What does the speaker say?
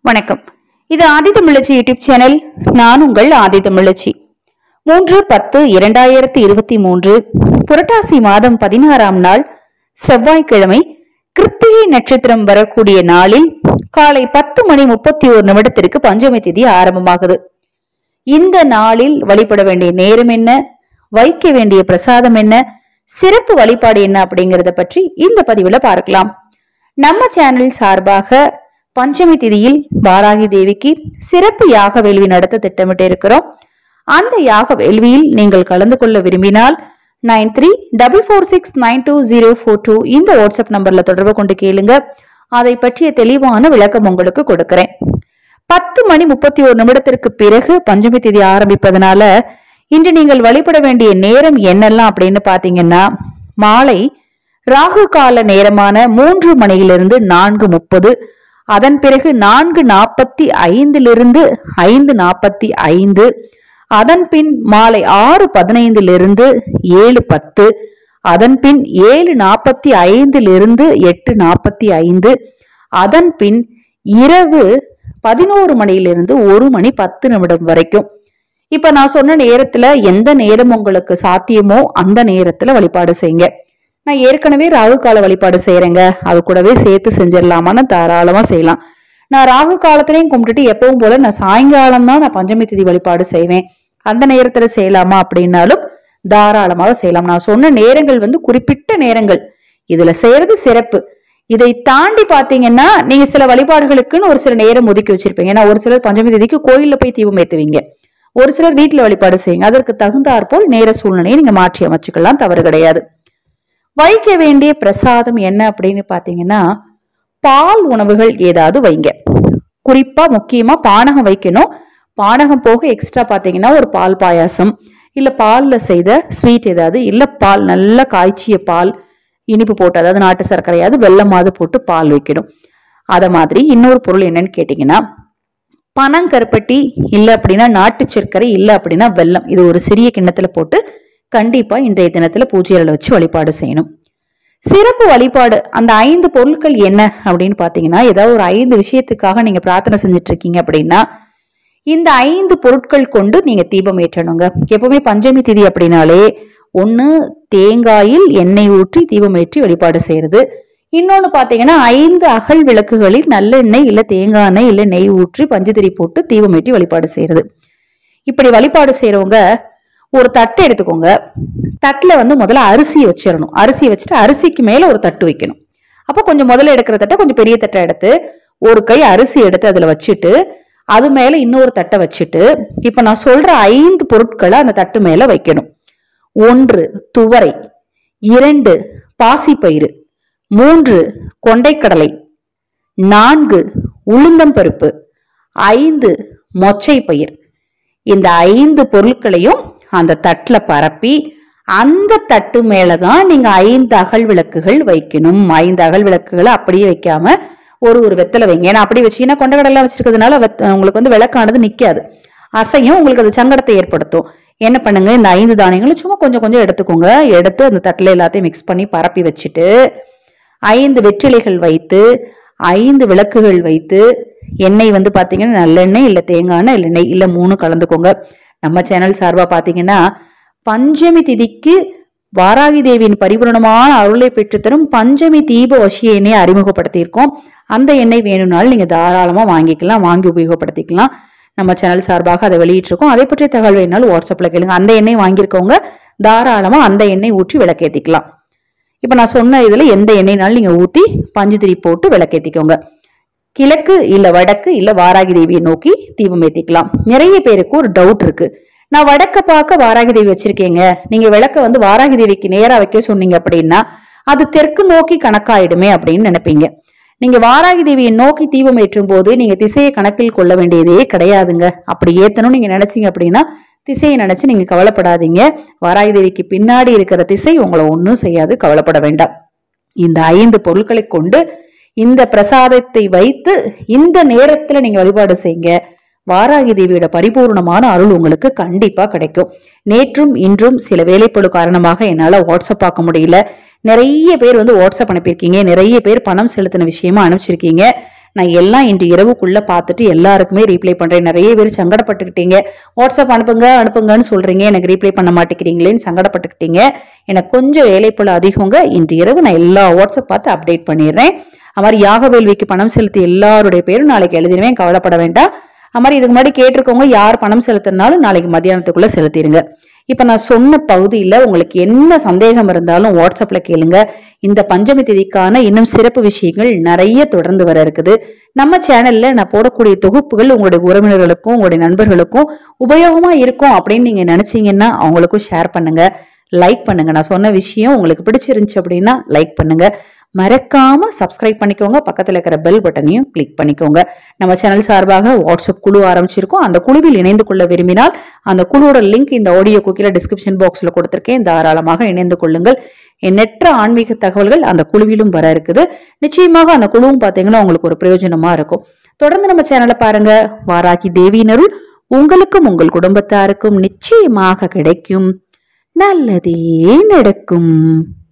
வணக்கம் இது ஆதி தமிழச்சி YouTube channel நான் உங்கள் ஆதி தமிழச்சி மூன்று பத்து இரண்டாயிரத்தி இருபத்தி மூன்று புரட்டாசி மாதம் பதினாறாம் நாள் செவ்வாய்க்கிழமை கிருத்திகை நட்சத்திரம் வரக்கூடிய நாளில் காலை பத்து மணி முப்பத்தி ஒரு நிமிடத்திற்கு பஞ்சமி திதி ஆரம்பமாகுது இந்த நாளில் வழிபட வேண்டிய நேரம் என்ன வைக்க வேண்டிய பிரசாதம் என்ன சிறப்பு வழிபாடு என்ன அப்படிங்கறத பற்றி இந்த பதிவுல பார்க்கலாம் நம்ம சேனல் சார்பாக பஞ்சமி திதியில் வாராகி தேவிக்கு சிறப்பு யாக வேள்வி நடத்த திட்டமிட்டு இருக்கிறோம் அந்த யாக வேள்வியில் நீங்கள் கலந்து கொள்ள விரும்பினால் nine three double four six nine two zero four two இந்த வாட்ஸ்அப் நம்பர்ல தொடர்பு கொண்டு கேளுங்க அதை பற்றிய தெளிவான விளக்கம் உங்களுக்கு கொடுக்கிறேன் பத்து மணி முப்பத்தி ஒரு நிமிடத்திற்கு பிறகு பஞ்சமி திதி ஆரம்பிப்பதனால இன்று நீங்கள் வழிபட வேண்டிய நேரம் என்னெல்லாம் அப்படின்னு பாத்தீங்கன்னா மாலை ராகு கால நேரமான மூன்று மணியிலிருந்து நான்கு முப்பது அதன் பிறகு நான்கு நாற்பத்தி ஐந்திலிருந்து ஐந்து நாற்பத்தி ஐந்து அதன் பின் மாலை ஆறு பதினைந்திலிருந்து ஏழு பத்து அதன் பின் ஏழு நாற்பத்தி ஐந்திலிருந்து எட்டு நாற்பத்தி ஐந்து அதன் பின் இரவு பதினோரு மணியிலிருந்து ஒரு மணி பத்து நிமிடம் வரைக்கும் இப்ப நான் சொன்ன நேரத்துல எந்த நேரம் உங்களுக்கு சாத்தியமோ அந்த நேரத்துல வழிபாடு செய்யுங்க நான் ஏற்கனவே ராகு கால வழிபாடு செய்யறேங்க அது கூடவே சேர்த்து செஞ்சிடலாமான்னு தாராளமா செய்யலாம் நான் ராகு காலத்திலையும் கும்பிட்டுட்டு எப்பவும் போல நான் சாயங்காலம் தான் நான் பஞ்சமி திதி வழிபாடு செய்வேன் அந்த நேரத்துல செய்யலாமா அப்படின்னாலும் தாராளமாக செய்யலாம் நான் சொன்ன நேரங்கள் வந்து குறிப்பிட்ட நேரங்கள் இதுல செய்யறது சிறப்பு இதை தாண்டி பாத்தீங்கன்னா நீங்க சில வழிபாடுகளுக்குன்னு ஒரு சில நேரம் ஒதுக்கி வச்சிருப்பீங்க ஏன்னா ஒரு சிலர் பஞ்சமி திதிக்கு கோயில்ல போய் தீபம் ஏத்துவீங்க ஒரு சிலர் வீட்டுல வழிபாடு செய்யுங்க அதற்கு தகுந்தாற்போல் நேர சூழ்நிலையை நீங்க மாற்றி அமைச்சுக்கலாம் தவறு கிடையாது வைக்க வேண்டிய பிரசாதம் என்ன அப்படின்னு பாத்தீங்கன்னா பால் உணவுகள் ஏதாவது வைங்க குறிப்பா முக்கியமா பானகம் வைக்கணும் பானகம் போக எக்ஸ்ட்ரா பாத்தீங்கன்னா ஒரு பால் பாயாசம் இல்ல பால்ல செய்த ஸ்வீட் ஏதாவது இல்ல பால் நல்லா காய்ச்சிய பால் இனிப்பு போட்டு அதாவது நாட்டு சர்க்கரையாவது வெள்ளமாவது போட்டு பால் வைக்கணும் அத மாதிரி இன்னொரு பொருள் என்னன்னு கேட்டீங்கன்னா பனங்கருப்பட்டி இல்ல அப்படின்னா நாட்டு சர்க்கரை இல்ல அப்படின்னா வெல்லம் இது ஒரு சிறிய கிண்ணத்துல போட்டு கண்டிப்பா இன்றைய தினத்துல பூஜையில வச்சு வழிபாடு செய்யணும் சிறப்பு வழிபாடு அந்த ஐந்து பொருட்கள் என்ன அப்படின்னு பாத்தீங்கன்னா ஏதாவது ஒரு ஐந்து விஷயத்துக்காக நீங்க பிரார்த்தனை செஞ்சுட்டு இருக்கீங்க அப்படின்னா இந்த ஐந்து பொருட்கள் கொண்டு நீங்க தீபம் ஏற்றணுங்க எப்பவுமே பஞ்சமி திதி அப்படின்னாலே ஒண்ணு தேங்காயில் எண்ணெய் ஊற்றி தீபம் ஏற்றி வழிபாடு செய்யறது இன்னொன்னு பாத்தீங்கன்னா ஐந்து அகல் விளக்குகளில் நல்லெண்ணெய் இல்ல தேங்காய் எண்ணெய் இல்ல நெய் ஊற்றி பஞ்சுதிரி போட்டு தீபம் ஏற்றி வழிபாடு செய்யறது இப்படி வழிபாடு செய்யறவங்க ஒரு தட்டு எடுத்துக்கோங்க தட்டுல வந்து முதல்ல அரிசியை வச்சிடணும் அரிசியை வச்சுட்டு அரிசிக்கு மேல ஒரு தட்டு வைக்கணும் அப்போ கொஞ்சம் முதல்ல எடுக்கிற தட்டை கொஞ்சம் பெரிய தட்டை எடுத்து ஒரு கை அரிசி எடுத்து அதுல வச்சுட்டு அது மேல இன்னொரு தட்டை வச்சுட்டு இப்ப நான் சொல்ற ஐந்து பொருட்களை அந்த தட்டு மேல வைக்கணும் ஒன்று துவரை இரண்டு பாசிப்பயிறு மூன்று கொண்டைக்கடலை நான்கு உளுந்தம்பருப்பு ஐந்து மொச்சை பயிர் இந்த ஐந்து பொருட்களையும் அந்த தட்டுல பரப்பி அந்த தட்டு மேலதான் நீங்க ஐந்து அகல் விளக்குகள் வைக்கணும் ஐந்து அகல் விளக்குகளை அப்படியே வைக்காம ஒரு ஒரு வெத்தலை வைங்க ஏன்னா அப்படி வச்சீங்கன்னா கொண்டக்கடலை வச்சிருக்கிறதுனால வெத்த- உங்களுக்கு வந்து விளக்கானது நிக்காது அசையும் உங்களுக்கு அது சங்கடத்தை ஏற்படுத்தும் என்ன பண்ணுங்க இந்த ஐந்து தானியங்களும் சும்மா கொஞ்சம் கொஞ்சம் எடுத்துக்கோங்க எடுத்து அந்த தட்டுல எல்லாத்தையும் மிக்ஸ் பண்ணி பரப்பி வச்சுட்டு ஐந்து வெற்றிலைகள் வைத்து ஐந்து விளக்குகள் வைத்து எண்ணெய் வந்து பாத்தீங்கன்னா நல்லெண்ணெய் இல்ல தேங்காய் எண்ணெய் இல்ல நெய் இல்ல மூணு கலந்துக்கோங்க நம்ம சேனல் சார்பா பாத்தீங்கன்னா பஞ்சமி திதிக்கு வாராகி தேவியின் பரிபூரணமான அருளை பெற்றுத்தரும் பஞ்சமி தீப வசிய எண்ணெயை அறிமுகப்படுத்தியிருக்கோம் அந்த எண்ணெய் வேணும்னாலும் நீங்க தாராளமா வாங்கிக்கலாம் வாங்கி உபயோகப்படுத்திக்கலாம் நம்ம சேனல் சார்பாக அதை வெளியிட்டிருக்கோம் அதை பற்றிய தகவல் வேணாலும் வாட்ஸ்அப்ல கேளுங்க அந்த எண்ணெய் வாங்கியிருக்கவங்க தாராளமா அந்த எண்ணெய் ஊற்றி விளக்கேத்திக்கலாம் இப்ப நான் சொன்ன இதுல எந்த எண்ணெய்னாலும் நீங்க ஊத்தி பஞ்சுதிரி போட்டு விளக்கேத்திக்கோங்க கிழக்கு இல்ல வடக்கு இல்ல வாராகி தேவியை நோக்கி தீபம் ஏத்திக்கலாம் நிறைய பேருக்கு ஒரு டவுட் இருக்கு நான் வடக்க பார்க்க வாராகி தேவி வச்சிருக்கேங்க நீங்க விளக்க வந்து வாராகி தேவிக்கு நேரா வைக்க சொன்னீங்க அப்படின்னா அது தெற்கு நோக்கி கணக்காயிடுமே அப்படின்னு நினைப்பீங்க நீங்க வாராகி தேவியை நோக்கி தீபம் ஏற்றும் போது நீங்க திசையை கணக்கில் கொள்ள வேண்டியதே கிடையாதுங்க அப்படி ஏத்தணும் நீங்க நினைச்சீங்க அப்படின்னா திசையை நினைச்சு நீங்க கவலைப்படாதீங்க வாராகி தேவிக்கு பின்னாடி இருக்கிற திசை உங்களை ஒன்றும் செய்யாது கவலைப்பட வேண்டாம் இந்த ஐந்து பொருட்களை கொண்டு இந்த பிரசாதத்தை வைத்து இந்த நேரத்துல நீங்க வழிபாடு செய்யுங்க வாராகி தேவியோட பரிபூர்ணமான அருள் உங்களுக்கு கண்டிப்பா கிடைக்கும் நேற்றும் இன்றும் சில வேலைப்படு காரணமாக என்னால வாட்ஸ்அப் பார்க்க முடியல நிறைய பேர் வந்து வாட்ஸ்அப் அனுப்பியிருக்கீங்க நிறைய பேர் பணம் செலுத்தின விஷயமா அனுப்பிச்சிருக்கீங்க நான் எல்லாம் இன்று இரவுக்குள்ள பார்த்துட்டு எல்லாருக்குமே ரீப்ளை பண்றேன் நிறைய பேர் சங்கடப்பட்டுக்கிட்டீங்க வாட்ஸ்அப் அனுப்புங்க அனுப்புங்கன்னு சொல்றீங்க எனக்கு ரீப்ளை பண்ண மாட்டேங்கிறீங்களேன்னு சங்கடப்பட்டுக்கிட்டீங்க எனக்கு கொஞ்சம் வேலைப்போல அதிகங்க இன்று இரவு நான் எல்லா வாட்ஸ்அப் பார்த்து அப்டேட் பண்ணிடுறேன் அது மாதிரி யாக வேள்விக்கு பணம் செலுத்தி எல்லாருடைய பேரும் நாளைக்கு எழுதிடுவேன் கவலைப்பட வேண்டாம் அது மாதிரி இதுக்கு முன்னாடி கேட்டிருக்கவங்க யார் பணம் செலுத்தினாலும் நாளைக்கு மத்தியானத்துக்குள்ள செலுத்திடுங்க இப்ப நான் சொன்ன பகுதியில உங்களுக்கு என்ன சந்தேகம் இருந்தாலும் வாட்ஸ்அப்ல கேளுங்க இந்த பஞ்சமி திதிக்கான இன்னும் சிறப்பு விஷயங்கள் நிறைய தொடர்ந்து வர இருக்குது நம்ம சேனல்ல நான் போடக்கூடிய தொகுப்புகள் உங்களுடைய உறவினர்களுக்கும் உங்களுடைய நண்பர்களுக்கும் உபயோகமா இருக்கும் அப்படின்னு நீங்க நினைச்சீங்கன்னா அவங்களுக்கும் ஷேர் பண்ணுங்க லைக் பண்ணுங்க நான் சொன்ன விஷயம் உங்களுக்கு பிடிச்சிருந்துச்சு அப்படின்னா லைக் பண்ணுங்க மறக்காம சப்ஸ்கிரைப் பண்ணிக்கோங்க பக்கத்துல இருக்கிற பெல் பட்டனையும் கிளிக் பண்ணிக்கோங்க நம்ம சேனல் சார்பாக வாட்ஸ்அப் குழு ஆரம்பிச்சிருக்கோம் அந்த குழுவில் இணைந்து கொள்ள விரும்பினால் அந்த குழுவோட லிங்க் இந்த ஆடியோ குக்கில டிஸ்கிரிப்ஷன் பாக்ஸ்ல கொடுத்திருக்கேன் தாராளமாக இணைந்து கொள்ளுங்கள் எண்ணற்ற ஆன்மீக தகவல்கள் அந்த குழுவிலும் வர இருக்குது நிச்சயமாக அந்த குழுவும் பார்த்தீங்கன்னா உங்களுக்கு ஒரு பிரயோஜனமா இருக்கும் தொடர்ந்து நம்ம சேனலை பாருங்க வாராகி தேவியினருள் உங்களுக்கும் உங்கள் குடும்பத்தாருக்கும் நிச்சயமாக கிடைக்கும் நல்லதே நடக்கும்